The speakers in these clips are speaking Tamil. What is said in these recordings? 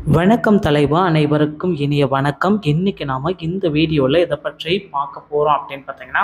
வணக்கம் தலைவா அனைவருக்கும் இனிய வணக்கம் இன்னைக்கு நாம இந்த வீடியோவில் இதை பற்றி பார்க்க போகிறோம் அப்படின்னு பார்த்தீங்கன்னா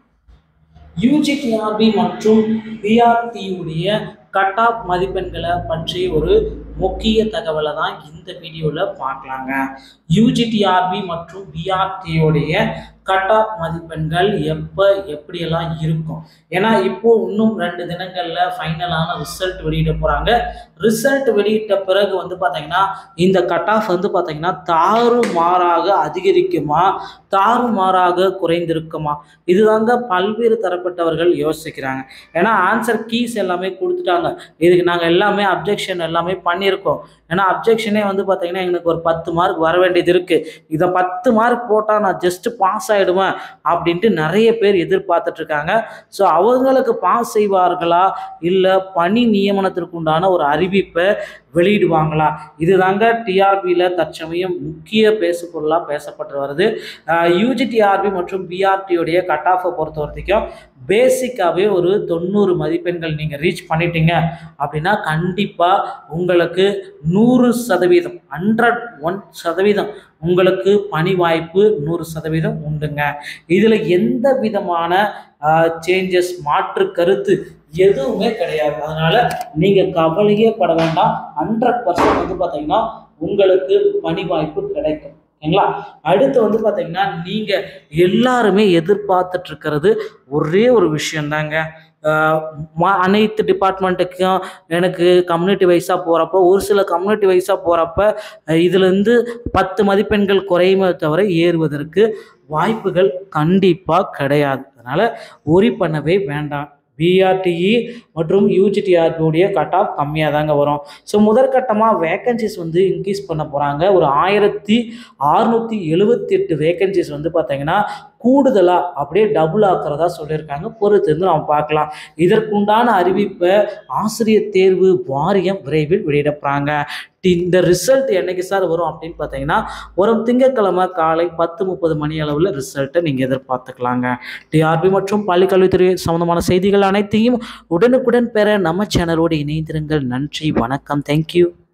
யூஜிடிஆர்பி மற்றும் பிஆர்டியுடைய கட் ஆஃப் மதிப்பெண்களை பற்றி ஒரு முக்கிய தகவலை தான் இந்த வீடியோவில் பார்க்கலாங்க யூஜிடிஆர்பி மற்றும் பிஆர்டியோடைய கட் ஆஃப் மதிப்பெண்கள் எப்போ எப்படியெல்லாம் இருக்கும் ஏன்னா இப்போ இன்னும் ரெண்டு தினங்களில் ஃபைனலான ரிசல்ட் வெளியிட போகிறாங்க ரிசல்ட் வெளியிட்ட பிறகு வந்து பார்த்தீங்கன்னா இந்த கட் ஆஃப் வந்து பார்த்தீங்கன்னா தாறுமாறாக அதிகரிக்குமா தாறுமாறாக குறைந்திருக்குமா இதுதாங்க பல்வேறு தரப்பட்டவர்கள் யோசிக்கிறாங்க ஏன்னா ஆன்சர் கீஸ் எல்லாமே கொடுத்துட்டாங்க இதுக்கு நாங்கள் எல்லாமே அப்ஜெக்ஷன் எல்லாமே பண்ணியிருக்கோம் ஏன்னா அப்ஜெக்ஷனே வந்து பார்த்தீங்கன்னா எனக்கு ஒரு பத்து மார்க் வர வேண்டியது இருக்குது இதை பத்து மார்க் போட்டால் நான் ஜஸ்ட் பாஸ் ஆகிடுவேன் அப்படின்ட்டு நிறைய பேர் எதிர்பார்த்துட்டு இருக்காங்க ஸோ அவங்களுக்கு பாஸ் செய்வார்களா இல்லை பணி நியமனத்திற்கு உண்டான ஒரு அறிவிப்பை வெளியிடுவாங்களா இதுதாங்க டிஆர்பியில் தற்சமயம் முக்கிய பேசுபொருளாக பேசப்பட்டு வருது யூஜிடிஆர்பி மற்றும் பிஆர்டியோடைய கட் ஆஃபை பொறுத்த வரைக்கும் பேசிக்காகவே ஒரு தொண்ணூறு மதிப்பெண்கள் நீங்கள் ரீச் பண்ணிட்டீங்க அப்படின்னா கண்டிப்பாக உங்களுக்கு நூறு சதவீதம் ஹண்ட்ரட் ஒன் சதவீதம் உங்களுக்கு பணி வாய்ப்பு நூறு சதவீதம் உண்டுங்க இதில் எந்த விதமான சேஞ்சஸ் மாற்று கருத்து எதுவுமே கிடையாது அதனால நீங்கள் கவலையே பட வேண்டாம் ஹண்ட்ரட் பர்சன்ட் வந்து பார்த்தீங்கன்னா உங்களுக்கு பணி வாய்ப்பு கிடைக்கும் ஓகேங்களா அடுத்து வந்து பார்த்தீங்கன்னா நீங்கள் எல்லாருமே எதிர்பார்த்துட்டு இருக்கிறது ஒரே ஒரு விஷயந்தாங்க அனைத்து டிபார்ட்மெண்ட்டுக்கும் எனக்கு கம்யூனிட்டி வைஸாக போகிறப்போ ஒரு சில கம்யூனிட்டி வைஸாக போகிறப்ப இதுலேருந்து பத்து மதிப்பெண்கள் குறையுமே தவிர ஏறுவதற்கு வாய்ப்புகள் கண்டிப்பாக கிடையாது அதனால் ஒரி பண்ணவே வேண்டாம் பிஆர்டிஇ மற்றும் யூஜிடிஆர்பியுடைய கட் ஆஃப் கம்மியாக தாங்க வரும் ஸோ முதற்கட்டமாக வேக்கன்சிஸ் வந்து இன்க்ரீஸ் பண்ண போகிறாங்க ஒரு ஆயிரத்தி அறுநூற்றி எழுபத்தி எட்டு வேக்கன்சிஸ் வந்து பார்த்தீங்கன்னா கூடுதலாக அப்படியே டபுள் ஆக்கிறதா சொல்லியிருக்காங்க பொறுத்து இருந்து நம்ம பார்க்கலாம் இதற்குண்டான அறிவிப்பை ஆசிரியர் தேர்வு வாரியம் விரைவில் வெளியிடப்படுறாங்க இந்த ரிசல்ட் என்னைக்கு சார் வரும் அப்படின்னு பார்த்தீங்கன்னா வரும் திங்கட்கிழமை காலை பத்து முப்பது மணி அளவில் ரிசல்ட்டை நீங்கள் எதிர்பார்த்துக்கலாங்க டிஆர்பி மற்றும் பள்ளிக்கல்வித்துறை சம்மந்தமான செய்திகள் அனைத்தையும் உடனுக்குடன் பெற நம்ம சேனலோடு இணைந்திருங்கள் நன்றி வணக்கம் தேங்க்யூ